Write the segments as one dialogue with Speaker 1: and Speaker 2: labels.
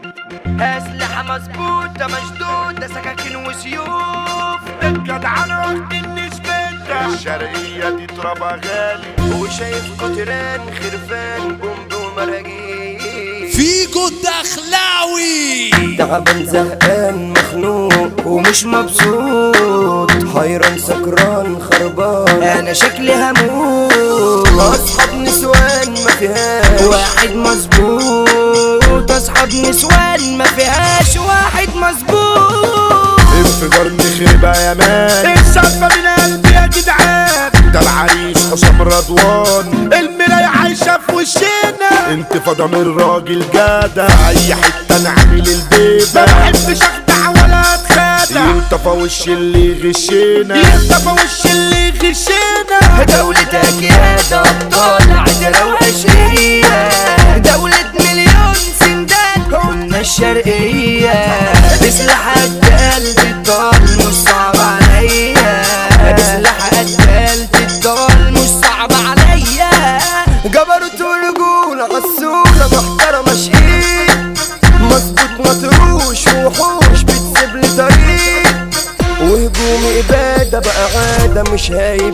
Speaker 1: أسلحة مظبوطة مشدودة سكاكين وسيوف
Speaker 2: الجدعنة وقت النسبة الشرقية دي ترابها غالي
Speaker 1: وشايف قطران خرفان بومب ومراجيل
Speaker 3: فيجو الدخلاوي
Speaker 1: تعبان زهقان مخنوق ومش مبسوط حيران سكران خربان انا شكلي هموت اصحاب نسوان ما فيهاش واحد مظبوط اصحاب نسوان ما فيهاش واحد مظبوط
Speaker 2: انفجار نخربها يا مان الصدمة من قلبي يا جدعان ده العريس حسام رضوان المراية عايشة في وشنا انتفاضة من راجل جدع اي حتة نعمل البيبة ما بحبش اخدع ولا اتخدع ينطفى وش اللي يغشنا ينطفى وش اللي يغشنا
Speaker 1: دولتك يا ابطال عشرة وعشرية دولة مليون سندان كنا الشرقية بسلاح قد الضال مش صعب عليا بسلاح قد الضال مش صعب عليا جبروت ورجولة عسولة محترمة شقيق مظبوط مطروش وحوش بتسيب لي طريق وهجومي إبادة بقى عادة مش هايب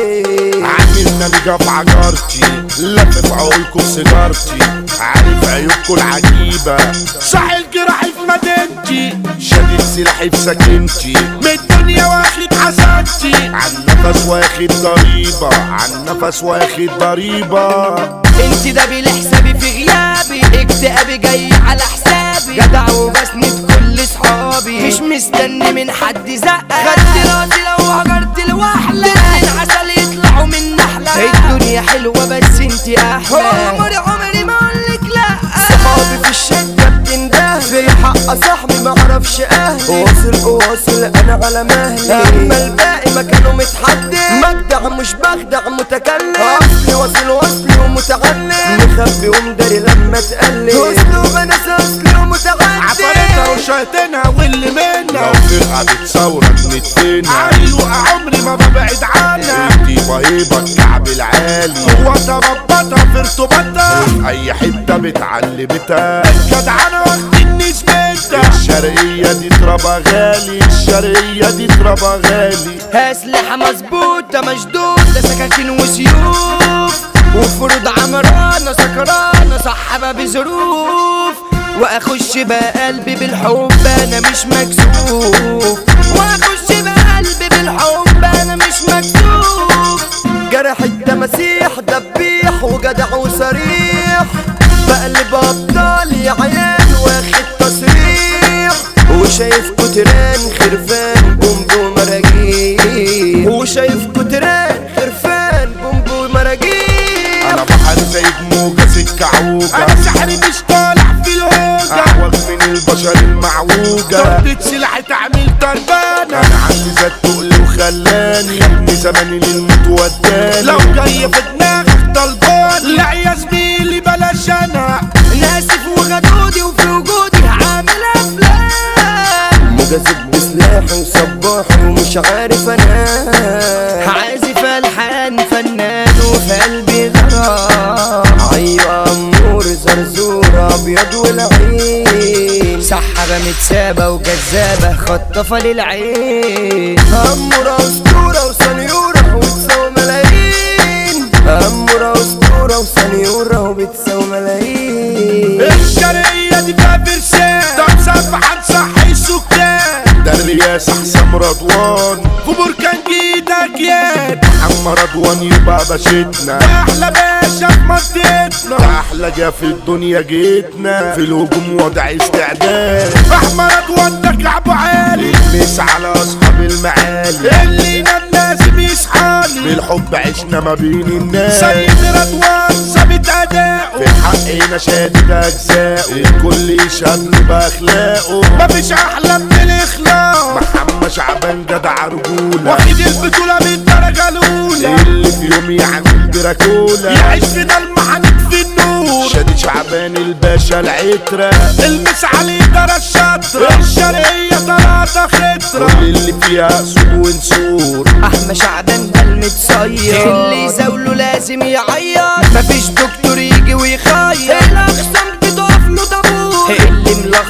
Speaker 1: شيء
Speaker 2: عاملنا نجا في عجارتي لف في عقولكم سيجارتي عارف عيوبكم العجيبة صح الجراحي في مدينتي شديد سلاحي في سكنتي من الدنيا واخد حسنتي عن نفس واخد ضريبة عن نفس واخد ضريبة
Speaker 1: انت ده بالحسابي في غيابي اكتئابي جاي على حسابي جدع وبسند كل صحابي مش مستني من حد زقة خدت راسي لو هجرت لوحلة اتنين عسل يطلعوا من نحلة الدنيا حلوة بس انت احلى عمري عمري ما اقولك لا صحابي في الشدة بتنده في حق صاحبي ما اعرفش اهلي واصل واصل انا على مهلي اما الباقي مكانه متحدد مجدع مش بخدع متكلم اصلي واصل واصلي ومتعلم مخبي ومداري لما تقلب اسلوب انا اصلي ومتعلم
Speaker 2: عفرتها وشيطانها واللي منها لو فرقة بتصورك نتفينا ايوه عمري ما ببعد عنها انتي رهيبة الكعب العالي قوتها ربطها في ارتباطها في اي حتة بتعلمتها الجدعنة وقت النسبة الشرقية دي ترابها غالي الشرقية دي ترابها غالي
Speaker 1: أسلحة مظبوطة مشدودة سكاكين وسيوف وفروض عمرانة سكرانة صحبة بظروف واخش بقى قلبي بالحب انا مش مكسوف واخش بقى قلبي بالحب انا مش مكسوف جرح التماسيح دبيح وجدع وصريح بقلب ابطال يا عيال واخد تصريح وشايف كتران خرفان بومب ومراجيل وشايف كتران خرفان بومب ومراجيل
Speaker 2: انا بحر زي بموجة سكة عوجة انا سحري مش طالع في الهوجة اعوج من البشر المعوجة ضربة سلاح تعمل تربانة انا عندي ذات تقل وخلاني ابن زماني للموت وداني لو جاي في دماغك طلبان لا يا زميلي بلاش انا
Speaker 1: ناسف وغدودي وفي وجودي هعمل افلام مجذب بسلاحي وصباحي ومش عارف انا عازف الحان فنان وفي قلبي غرام ايوه امور زرزوره ابيض والعين سحبه متسابه وجذابه خطفه للعين اموره اسطوره وسنيوره وبتساوي ملايين اموره اسطوره وسنيوره وبتساوي ملايين
Speaker 2: الشرقية دي فيها فرسان طب سبحان صحي السكان ده الرياس حسام رضوان في بركان جيدك ياد محمد رضوان يبقى باشتنا ده احلى باشا في منطقتنا ده احلى جا في الدنيا جيتنا في الهجوم وضع استعداد احمد رضوان ده كعبه عالي مس على اصحاب المعالي اللي ينام لازم يصحالي بالحب عشنا ما بين الناس سيد رضوان ثابت اداؤه في حقنا شادد اجزاؤه الكل يشهد باخلاقه مفيش احلى من الاخلاق محمد شعبان جدع رجوله واخد البطوله بالدرجه الاولى اللي في يوم يعمل دراكولا يعيش في ضلمه هنطفي النور شادي شعبان الباشا العترة المس عليه ترى الشطرة الشرقية تلاتة خطرة كل اللي فيها سوق ونسور
Speaker 1: احمد شعبان ده المتصير اللي يزاوله لازم يعيط مفيش دكتور يجي ويخيط الاقسام بتقف له طابور اللي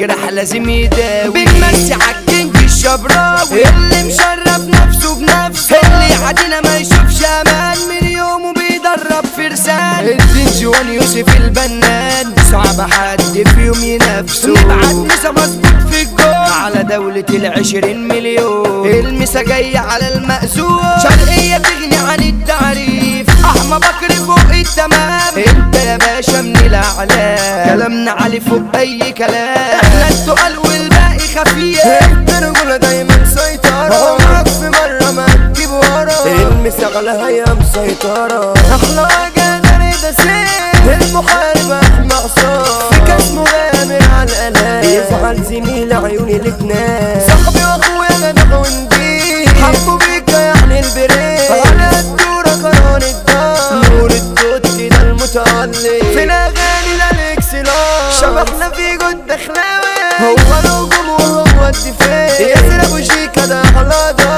Speaker 1: الجرح لازم يداوي بنمسي عالكينج الشبراوي اللي مشرف نفسه بنفسه اللي عادينا ما يشوفش امان من يومه بيدرب فرسان الدين جوان يوسف البنان صعب حد في يوم ينافسه نبعت مسا مظبوط في الجول على دولة العشرين مليون المسا جاية على المأذون شرقية تغني عن التعريف أحمى بكر فوق التمام انت يا باشا من الأعلام كلامنا علي فوق أي كلام احنا التقال والباقي خفيف
Speaker 4: الرجولة دايما سيطرة عمرك في مرة ما تجيب ورا المساغلة هي مسيطرة أحلى جدر ده سيف المحارب أحمى عصام في كاس مغامر على الآلام يفعل زميل عيوني الاتنين صاحبي وأخويا جدع ونجيب حبوا بيك يعني البريك على الدورة قرار الدار نور الدوت كده المتعلق في الأغاني الإكسلار شبحنا في جد خلاوي هو الهجوم وهو الدفاع ياسر ابو شيكا ده على دار